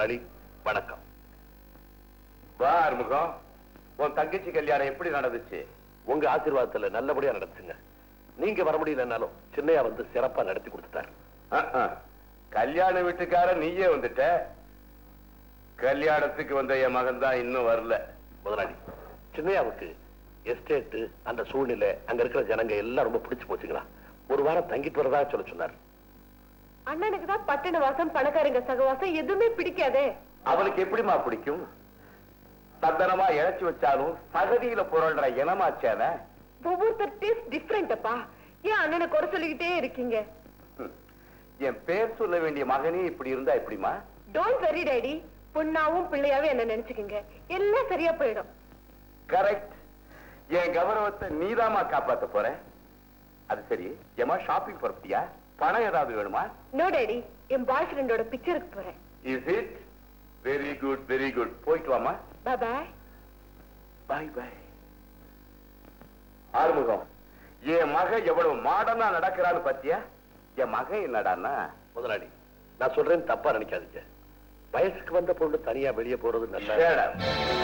முதலாளி வணக்கம் வா ஆறுமுகம் உன் தங்கச்சி கல்யாணம் எப்படி நடந்துச்சு உங்க ஆசீர்வாதத்துல நல்லபடியா நடந்துச்சுங்க நீங்க வர முடியலன்னாலும் சின்னையா வந்து சிறப்பா நடத்தி கொடுத்துட்டாரு அஹ், அஹ். கல்யாண வீட்டுக்கார நீயே வந்துட்ட கல்யாணத்துக்கு வந்த என் மகன் தான் இன்னும் வரல முதலாளி சின்னையாவுக்கு எஸ்டேட் அந்த சூழ்நிலை அங்க இருக்கிற ஜனங்க எல்லாம் ரொம்ப பிடிச்சு போச்சுங்களா ஒரு வாரம் தங்கிட்டு வரதா சொல்ல சொன்னார் அண்ணனுக்கு தான் பட்டண வாசம் பணக்காரங்க சகவாசம் எதுவுமே பிடிக்காதே அவனுக்கு எப்படிம்மா பிடிக்கும் சந்தனமா இழைச்சு வச்சாலும் சகதியில புரள்ற இனமாச்சான ஒவ்வொருத்தர் டேஸ்ட் டிஃப்ரெண்ட் அப்பா ஏன் அண்ணனை குறை சொல்லிக்கிட்டே இருக்கீங்க என் பேர் சொல்ல வேண்டிய மகனே இப்படி இருந்தா எப்படிமா டோன்ட் வெரி டேடி பொண்ணாவும் பிள்ளையாவும் என்ன நினைச்சுக்கீங்க எல்லாம் சரியா போயிடும் கரெக்ட் என் கௌரவத்தை நீதாம்மா காப்பாத்த போற அது சரி ஏமா ஷாப்பிங் புறப்பட்டியா பணம் ஏதாவது வேணுமா நோ டேடி என் பாய் ஃப்ரெண்டோட பிக்சருக்கு போறேன் is it very good very good போயிட்டு வாமா பாய் பாய் பாய் ஆறுமுகம் என் மக எவ்வளவு மாடர்னா நடக்கிறான்னு பாத்தியா என் மகன் என்னடான்னா முதலாளி நான் சொல்றேன் தப்பா நினைக்காதீங்க வயசுக்கு வந்த பொண்ணு தனியா வெளியே போறது நல்ல Shut up.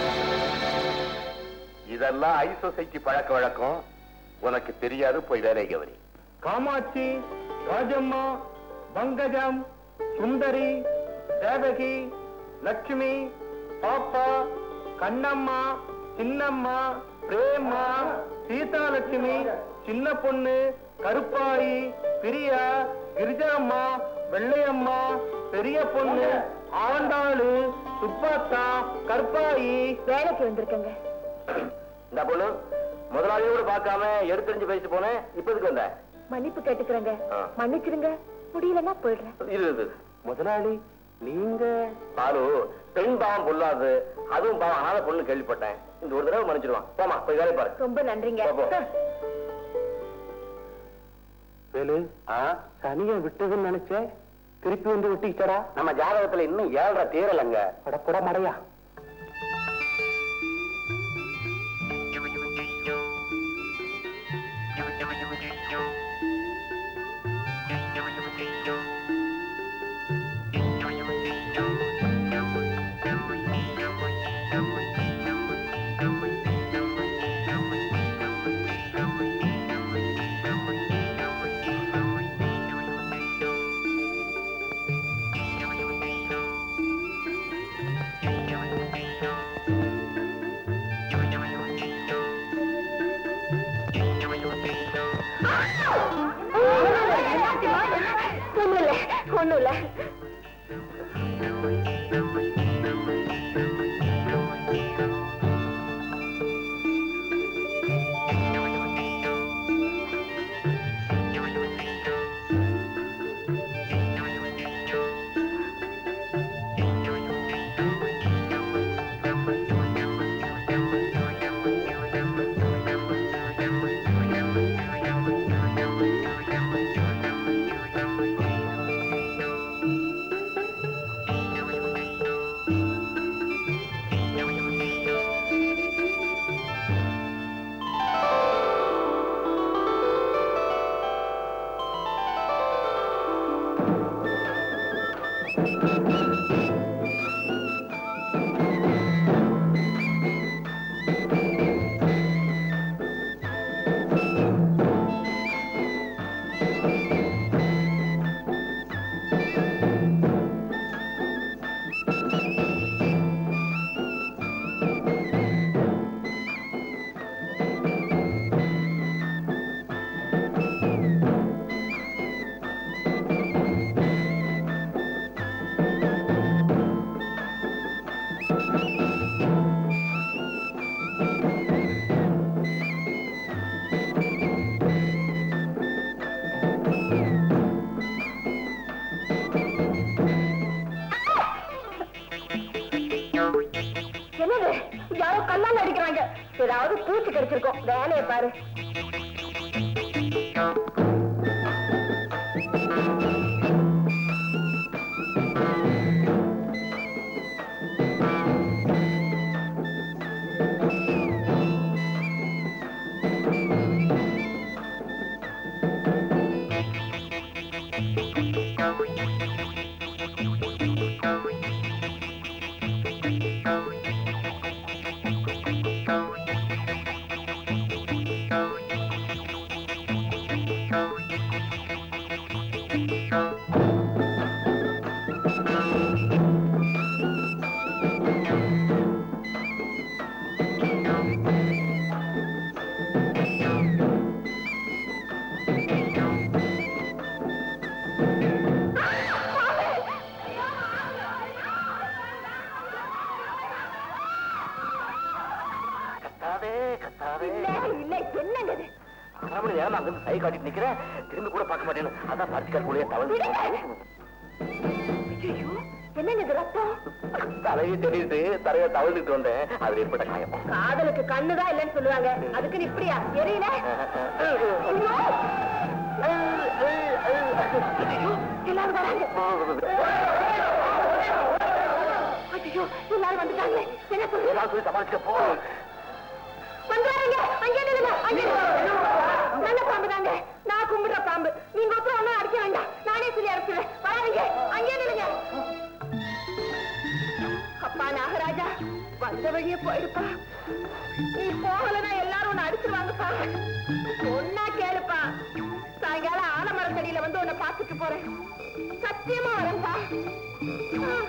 இதெல்லாம் ஐ சொசைட்டி பழக்க வழக்கம் உனக்கு தெரியாது போய் வேலை கவனி காமாட்சி ராஜம்மா பங்கஜம் சுந்தரி தேவகி லட்சுமி பாப்பா கண்ணம்மா சின்னம்மா பிரேமா சீதாலட்சுமி சின்ன பொண்ணு கருப்பாயி பிரியா கிரிஜாம்மா வெள்ளையம்மா பெரிய பொண்ணு ஆண்டாளு சுப்பாத்தா கருப்பாயி வேலைக்கு வந்திருக்கேங்க இந்த பொண்ணு முதலாளியோடு பார்க்காம எடுத்தறிஞ்சு பேசிட்டு போனேன் இப்ப இதுக்கு வந்த மன்னிப்பு கேட்டுக்கிறேங்க ஆ. மன்னிச்சிருங்க முடியலன்னா போயிடுறேன் இது இது முதலாளி நீங்க பாரு பெண் பாவம் பொல்லாது அதுவும் பாவம் ஆன பொண்ணு கேள்விப்பட்டேன் இந்த ஒரு தடவை மன்னிச்சிடுவான் போமா போய் வேலை பாரு ரொம்ப நன்றிங்க போ, போ. வேலு சனிய விட்டதுன்னு நினைச்சேன் திருப்பி வந்து விட்டுக்கிட்டடா நம்ம ஜாதகத்துல இன்னும் ஏழரை தீரலங்க படப்பட மடையா ஒண்ணும் இல்ல ஒண்ணும் இல்ல என்னது யாரோ கல்லால் அடிக்கிறாங்க ஏதாவது பூச்சி கடிச்சிருக்கோம் வேலையை பாரு கை காட்டிட்டு நிக்கிறேன் திரும்பி கூட பார்க்க மாட்டேன்னு அதான் பருத்திக்காக்குள்ளேயே தவறு ஐயோ என்னங்க இது ரத்தம் தலையை தெரியுது தலையை தவழ்ந்துட்டு வந்தேன் அது ஏற்பட்ட காயம் காதலுக்கு கண்ணுதான் இல்லைன்னு சொல்லுவாங்க அதுக்கு நீ இப்படியா தெரியல ஐயோ எல்லாரும் வராங்க ஐயோ எல்லாரும் வந்துட்டாங்களே என்ன சொல்றது ஏதாவது சொல்லி சமாளிச்சுக்க போ வந்துறாங்க அங்கே நில்லுங்க அங்கே நில்லுங்க. நல்ல பாம்பு தாங்க நான் கும்பிடுற பாம்பு நீங்க ஒருத்தர் ஒன்னும் அடிக்க வேண்டாம் நானே சொல்லி அடிச்சுறேன் வராதீங்க அங்கே நில்லுங்க அப்பா நாகராஜா வந்த வழியே போயிடுப்பா நீ போகலன்னா எல்லாரும் உன்னை அடிச்சிருவாங்கப்பா ஒன்னா கேளுப்பா சாயங்காலம் ஆலமரத்தடியில வந்து உன்னை பார்த்துட்டு போறேன் சத்தியமா வரேன்ப்பா ஆ.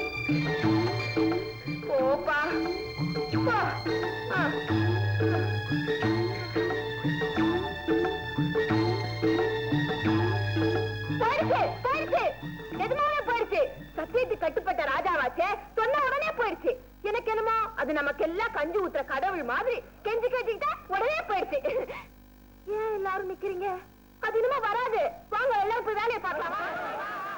போப்பா போ ஆ. போயிடுச்சு போயிடுச்சு எதுமாவே போயிடுச்சு சத்தியத்துக்கு கட்டுப்பட்ட ராஜாவாச்சே சொன்ன உடனே போயிடுச்சு எனக்கு என்னமோ அது நமக்கெல்லாம் கஞ்சி ஊத்துற கடவுள் மாதிரி கெஞ்சி கட்டிக்கிட்டா உடனே போயிடுச்சு ஏன் எல்லாரும் நிக்கிறீங்க அது இனிமே வராது வாங்க எல்லாரும் போய் வேலையை பார்க்கலாமா